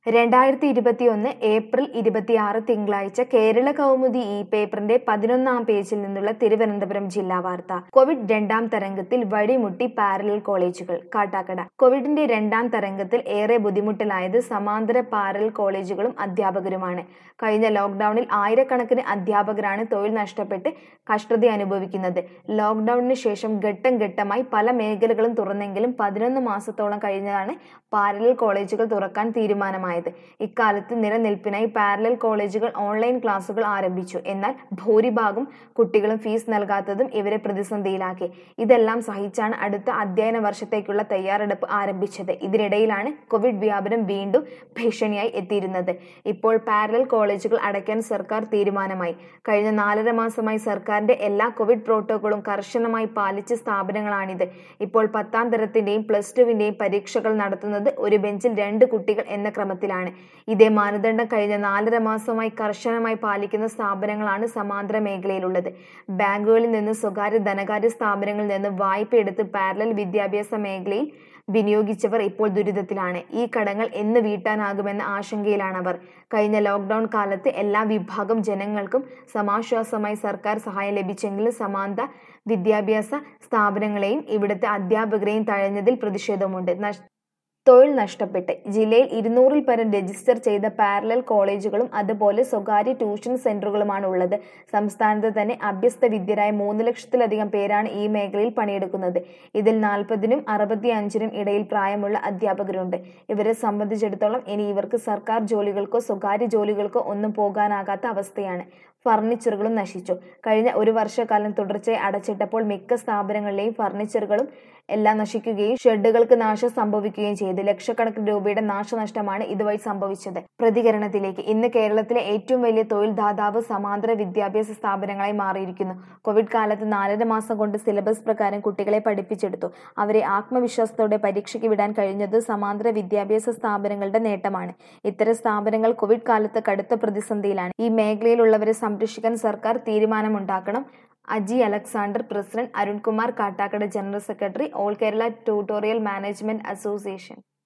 രണ്ടായിരത്തി ഇരുപത്തിയൊന്ന് ഏപ്രിൽ ഇരുപത്തിയാറ് തിങ്കളാഴ്ച കേരള കൗമുദി ഈ പേപ്പറിന്റെ പതിനൊന്നാം പേജിൽ നിന്നുള്ള തിരുവനന്തപുരം ജില്ലാ വാർത്ത കോവിഡ് രണ്ടാം തരംഗത്തിൽ വഴിമുട്ടി പാരലൽ കോളേജുകൾ കാട്ടാക്കട കോവിഡിന്റെ രണ്ടാം തരംഗത്തിൽ ഏറെ ബുദ്ധിമുട്ടിലായത് സമാന്തര പാരലൽ കോളേജുകളും അധ്യാപകരുമാണ് കഴിഞ്ഞ ലോക്ഡൌണിൽ ആയിരക്കണക്കിന് അധ്യാപകരാണ് തൊഴിൽ നഷ്ടപ്പെട്ട് കഷ്ടത അനുഭവിക്കുന്നത് ലോക്ഡൌണിന് ശേഷം ഘട്ടം ഘട്ടമായി പല മേഖലകളും തുറന്നെങ്കിലും പതിനൊന്ന് മാസത്തോളം കഴിഞ്ഞതാണ് പാരലൽ കോളേജുകൾ തുറക്കാൻ തീരുമാനമായത് ഇക്കാലത്ത് നിലനിൽപ്പിനായി പാരലൽ കോളേജുകൾ ഓൺലൈൻ ക്ലാസുകൾ ആരംഭിച്ചു എന്നാൽ ഭൂരിഭാഗം കുട്ടികളും ഫീസ് നൽകാത്തതും ഇവരെ പ്രതിസന്ധിയിലാക്കി ഇതെല്ലാം സഹിച്ചാണ് അടുത്ത അധ്യയന വർഷത്തേക്കുള്ള തയ്യാറെടുപ്പ് ആരംഭിച്ചത് ഇതിനിടയിലാണ് കോവിഡ് വ്യാപനം വീണ്ടും ഭീഷണിയായി എത്തിയിരുന്നത് ഇപ്പോൾ പാരലൽ കോളേജുകൾ അടയ്ക്കാൻ സർക്കാർ തീരുമാനമായി കഴിഞ്ഞ നാലര മാസമായി സർക്കാരിന്റെ എല്ലാ കോവിഡ് പ്രോട്ടോക്കോളും കർശനമായി പാലിച്ച സ്ഥാപനങ്ങളാണിത് ഇപ്പോൾ പത്താം തരത്തിന്റെയും പ്ലസ് ടുവിന്റെയും പരീക്ഷകൾ നടത്തുന്നത് ഒരു ബെഞ്ചിൽ രണ്ട് കുട്ടികൾ എന്ന ക്രമത്തിലാണ് ഇതേ മാനദണ്ഡം കഴിഞ്ഞ നാലര മാസമായി കർശനമായി പാലിക്കുന്ന സ്ഥാപനങ്ങളാണ് സമാന്തര മേഖലയിലുള്ളത് ബാങ്കുകളിൽ നിന്ന് സ്വകാര്യ ധനകാര്യ സ്ഥാപനങ്ങളിൽ നിന്ന് വായ്പ എടുത്ത് പാരലൽ വിദ്യാഭ്യാസ മേഖലയിൽ വിനിയോഗിച്ചവർ ഇപ്പോൾ ദുരിതത്തിലാണ് ഈ കടങ്ങൾ എന്ന് വീട്ടാനാകുമെന്ന ആശങ്കയിലാണ് അവർ കഴിഞ്ഞ ലോക്ക്ഡൌൺ കാലത്ത് എല്ലാ വിഭാഗം ജനങ്ങൾക്കും സമാശ്വാസമായി സർക്കാർ സഹായം ലഭിച്ചെങ്കിലും സമാന്തര വിദ്യാഭ്യാസ സ്ഥാപനങ്ങളെയും ഇവിടുത്തെ അധ്യാപകരെയും തഴഞ്ഞതിൽ പ്രതിഷേധമുണ്ട് നഷ് തൊഴിൽ നഷ്ടപ്പെട്ട് ജില്ലയിൽ ഇരുന്നൂറിൽ പരം രജിസ്റ്റർ ചെയ്ത പാരലൽ കോളേജുകളും അതുപോലെ സ്വകാര്യ ട്യൂഷൻ സെന്ററുകളുമാണ് ഉള്ളത് സംസ്ഥാനത്ത് തന്നെ അഭ്യസ്ത വിദ്യരായ മൂന്ന് ലക്ഷത്തിലധികം പേരാണ് ഈ മേഖലയിൽ പണിയെടുക്കുന്നത് ഇതിൽ നാൽപ്പതിനും അറുപത്തി അഞ്ചിനും ഇടയിൽ പ്രായമുള്ള അധ്യാപകരുണ്ട് ഇവരെ സംബന്ധിച്ചിടത്തോളം ഇനി ഇവർക്ക് സർക്കാർ ജോലികൾക്കോ സ്വകാര്യ ജോലികൾക്കോ ഒന്നും പോകാനാകാത്ത അവസ്ഥയാണ് ഫർണിച്ചറുകളും നശിച്ചു കഴിഞ്ഞ ഒരു വർഷക്കാലം തുടർച്ചയായി അടച്ചിട്ടപ്പോൾ മിക്ക സ്ഥാപനങ്ങളിലെയും ഫർണിച്ചറുകളും എല്ലാം നശിക്കുകയും ഷെഡുകൾക്ക് നാശം സംഭവിക്കുകയും ചെയ്തു ലക്ഷക്കണക്കിന് രൂപയുടെ നാശനഷ്ടമാണ് ഇതുവഴി സംഭവിച്ചത് പ്രതികരണത്തിലേക്ക് ഇന്ന് കേരളത്തിലെ ഏറ്റവും വലിയ തൊഴിൽ ദാതാവ് സമാന്തര വിദ്യാഭ്യാസ സ്ഥാപനങ്ങളായി മാറിയിരിക്കുന്നു കോവിഡ് കാലത്ത് നാലര മാസം കൊണ്ട് സിലബസ് പ്രകാരം കുട്ടികളെ പഠിപ്പിച്ചെടുത്തു അവരെ ആത്മവിശ്വാസത്തോടെ പരീക്ഷയ്ക്ക് വിടാൻ കഴിഞ്ഞത് സമാന്തര വിദ്യാഭ്യാസ സ്ഥാപനങ്ങളുടെ നേട്ടമാണ് ഇത്തരം സ്ഥാപനങ്ങൾ കോവിഡ് കാലത്ത് കടുത്ത പ്രതിസന്ധിയിലാണ് ഈ മേഖലയിലുള്ളവരെ സംരക്ഷിക്കാൻ സർക്കാർ തീരുമാനമുണ്ടാക്കണം Aji Alexander president Arunkumar Kattakada general secretary all Kerala tutorial management association